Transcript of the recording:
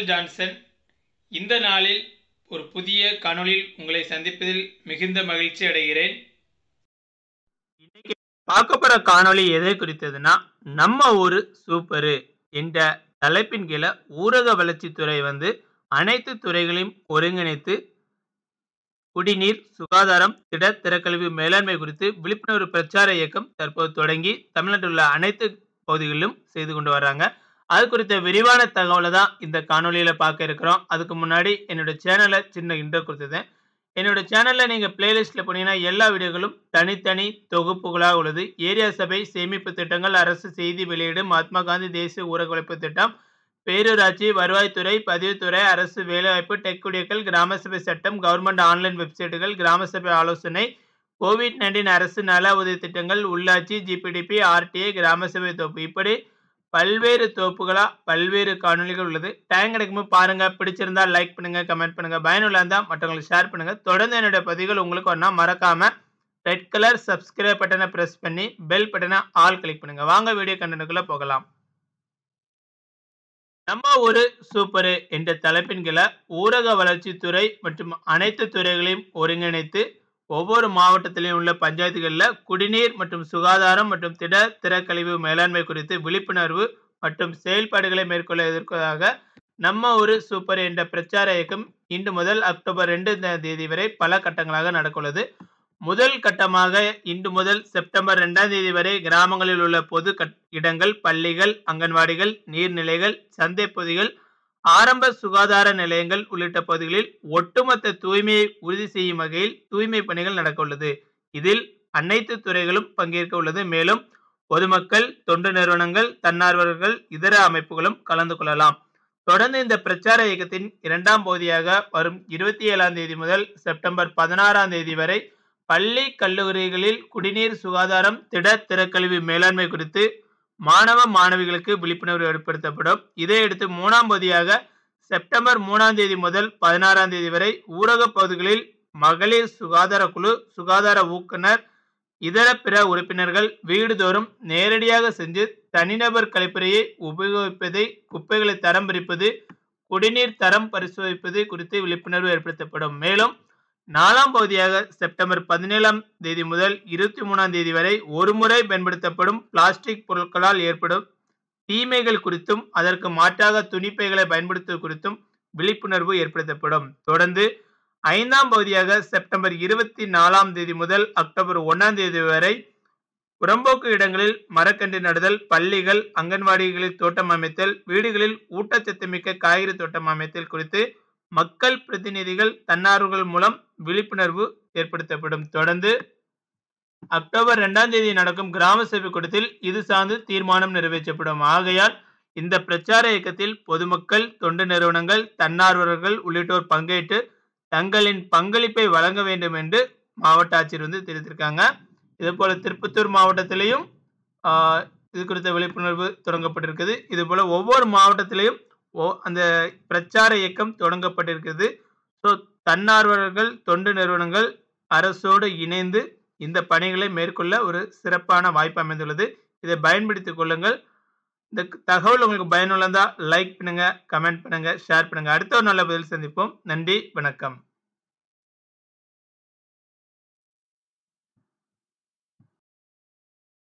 Michael Johnson இந்த நாளில் ஒரு புதிய காணொளியில் உங்களை சந்திப்பதில் மிகுந்த மகிழ்ச்சி அடைகிறேன் இன்னைக்கு பார்க்க போற காணொளி எதை குறித்ததுன்னா நம்ம ஊரு சூப்பரு என்ற தலைப்பின் கீழே ஊரக வளர்ச்சித்துறை வந்து அனைத்து துறைகளையும் ஒருங்கிணைத்து குடிநீர் சுகாதாரம் திட திறக்கழிவு மேலாண்மை குறித்து விழிப்புணர்வு பிரச்சார இயக்கம் தற்போது தொடங்கி தமிழ்நாட்டில் உள்ள அனைத்து பகுதிகளிலும் செய்து கொண்டு வர்றாங்க அது குறித்த விரிவான தகவலை தான் இந்த காணொலியில பார்க்க இருக்கிறோம் அதுக்கு முன்னாடி என்னோட சேனலை சின்ன இன்ட்ரோ கொடுத்துருந்தேன் என்னோட சேனலில் நீங்கள் பிளேலிஸ்ட்டில் போனீங்கன்னா எல்லா வீடியோக்களும் தனித்தனி தொகுப்புகளாக உள்ளது ஏரியா சபை சேமிப்பு திட்டங்கள் அரசு செய்தி வெளியீடு மகாத்மா காந்தி தேசிய ஊரக உழைப்பு திட்டம் பேரூராட்சி வருவாய்த்துறை பதிவுத்துறை அரசு வேலைவாய்ப்பு டெக் குடியக்கள் கிராம சபை சட்டம் கவர்மெண்ட் ஆன்லைன் வெப்சைட்டுகள் கிராம சபை ஆலோசனை கோவிட் நைன்டீன் அரசு நல உதவி திட்டங்கள் உள்ளாட்சி ஜிபிடிபி ஆர்டிஐ கிராம சபை தொகுப்பு இப்படி பல்வேறு தொகுப்புகளாக பல்வேறு காணொலிகள் உள்ளது டைம் கிடைக்கும்போது பாருங்க பிடிச்சிருந்தா லைக் பண்ணுங்க கமெண்ட் பண்ணுங்க பயனுள்ள இருந்தால் மற்றவங்களுக்கு ஷேர் பண்ணுங்க தொடர்ந்து என்னுடைய பதிவுகள் உங்களுக்கு ஒன்றா மறக்காம ரெட் கலர் சப்ஸ்கிரைப் பட்டனை பிரஸ் பண்ணி பெல் பட்டனை ஆல் கிளிக் பண்ணுங்க வாங்க வீடியோ கண்டனுக்குள்ள போகலாம் நம்ம ஒரு சூப்பரு என்ற தலைப்பின் கீழே ஊரக வளர்ச்சித்துறை மற்றும் அனைத்து துறைகளையும் ஒருங்கிணைத்து ஒவ்வொரு மாவட்டத்திலையும் உள்ள பஞ்சாயத்துகளில் குடிநீர் மற்றும் சுகாதாரம் மற்றும் திட திறக்கழிவு மேலாண்மை குறித்து விழிப்புணர்வு மற்றும் செயல்பாடுகளை மேற்கொள்ள எதிர்ப்பதாக நம்ம ஒரு சூப்பர் என்ற பிரச்சார இயக்கம் இன்று முதல் அக்டோபர் ரெண்டு தேதி வரை பல கட்டங்களாக நடக்குள்ளது முதல் கட்டமாக இன்று முதல் செப்டம்பர் ரெண்டாம் தேதி வரை கிராமங்களில் உள்ள பொது இடங்கள் பள்ளிகள் அங்கன்வாடிகள் நீர்நிலைகள் சந்தை பகுதிகள் ஆரம்ப சுகாதார நிலையங்கள் உள்ளிட்ட பகுதிகளில் ஒட்டுமொத்த தூய்மையை உறுதி செய்யும் வகையில் தூய்மை பணிகள் நடக்க உள்ளது இதில் அனைத்து துறைகளும் பங்கேற்க உள்ளது மேலும் பொதுமக்கள் தொண்டு நிறுவனங்கள் தன்னார்வலர்கள் இதர அமைப்புகளும் கலந்து கொள்ளலாம் தொடர்ந்து இந்த பிரச்சார இயக்கத்தின் இரண்டாம் பகுதியாக வரும் இருபத்தி ஏழாம் தேதி முதல் செப்டம்பர் பதினாறாம் தேதி வரை பள்ளி கல்லூரிகளில் குடிநீர் சுகாதாரம் திட திறக்கழிவு மேலாண்மை குறித்து மாணவ மாணவிகளுக்கு விழிப்புணர்வு ஏற்படுத்தப்படும் இதையடுத்து மூணாம் பகுதியாக செப்டம்பர் மூணாம் தேதி முதல் பதினாறாம் தேதி வரை ஊரக பகுதிகளில் மகளிர் சுகாதார குழு சுகாதார ஊக்குனர் இதர பிற உறுப்பினர்கள் வீடுதோறும் நேரடியாக சென்று தனிநபர் கழிப்பறையை உபயோகிப்பதை குப்பைகளை தரம் பிரிப்பது குடிநீர் தரம் பரிசோதிப்பது குறித்து விழிப்புணர்வு ஏற்படுத்தப்படும் மேலும் நாலாம் பகுதியாக செப்டம்பர் பதினேழாம் தேதி முதல் இருபத்தி மூணாம் தேதி வரை ஒருமுறை பயன்படுத்தப்படும் பிளாஸ்டிக் பொருட்களால் ஏற்படும் தீமைகள் குறித்தும் அதற்கு மாற்றாக துணிப்பைகளை பயன்படுத்துவது குறித்தும் விழிப்புணர்வு ஏற்படுத்தப்படும் தொடர்ந்து ஐந்தாம் பகுதியாக செப்டம்பர் இருபத்தி நாலாம் தேதி முதல் அக்டோபர் ஒன்றாம் தேதி வரை புறம்போக்கு இடங்களில் மரக்கன்று நடுதல் பள்ளிகள் அங்கன்வாடிகளில் தோட்டம் அமைத்தல் வீடுகளில் ஊட்டச்சத்து மிக்க காய்கறி தோட்டம் அமைத்தல் குறித்து மக்கள் பிரதிநிதிகள் தன்னார்வர்கள் மூலம் விழிப்புணர்வு ஏற்படுத்தப்படும் தொடர்ந்து அக்டோபர் இரண்டாம் தேதி நடக்கும் கிராம சபை கூட்டத்தில் இது சார்ந்து தீர்மானம் நிறைவேற்றப்படும் ஆகையால் இந்த பிரச்சார இயக்கத்தில் பொதுமக்கள் தொண்டு நிறுவனங்கள் தன்னார்வலர்கள் உள்ளிட்டோர் பங்கேற்று தங்களின் பங்களிப்பை வழங்க வேண்டும் என்று மாவட்ட ஆட்சியர் வந்து தெரிவித்திருக்காங்க இதே போல திருப்பத்தூர் மாவட்டத்திலையும் இது குறித்த விழிப்புணர்வு தொடங்கப்பட்டிருக்குது இது போல ஒவ்வொரு மாவட்டத்திலையும் ஓ அந்த பிரச்சார இயக்கம் தொடங்கப்பட்டிருக்கிறது ஸோ தன்னார்வலர்கள் தொண்டு நிறுவனங்கள் அரசோடு இணைந்து இந்த பணிகளை மேற்கொள்ள ஒரு சிறப்பான வாய்ப்பு அமைந்துள்ளது இதை பயன்படுத்திக் கொள்ளுங்கள் இந்த தகவல் உங்களுக்கு பயனுள்ளதா லைக் பண்ணுங்க கமெண்ட் பண்ணுங்க ஷேர் பண்ணுங்க அடுத்த ஒரு நல்ல பதில் சந்திப்போம் நன்றி வணக்கம்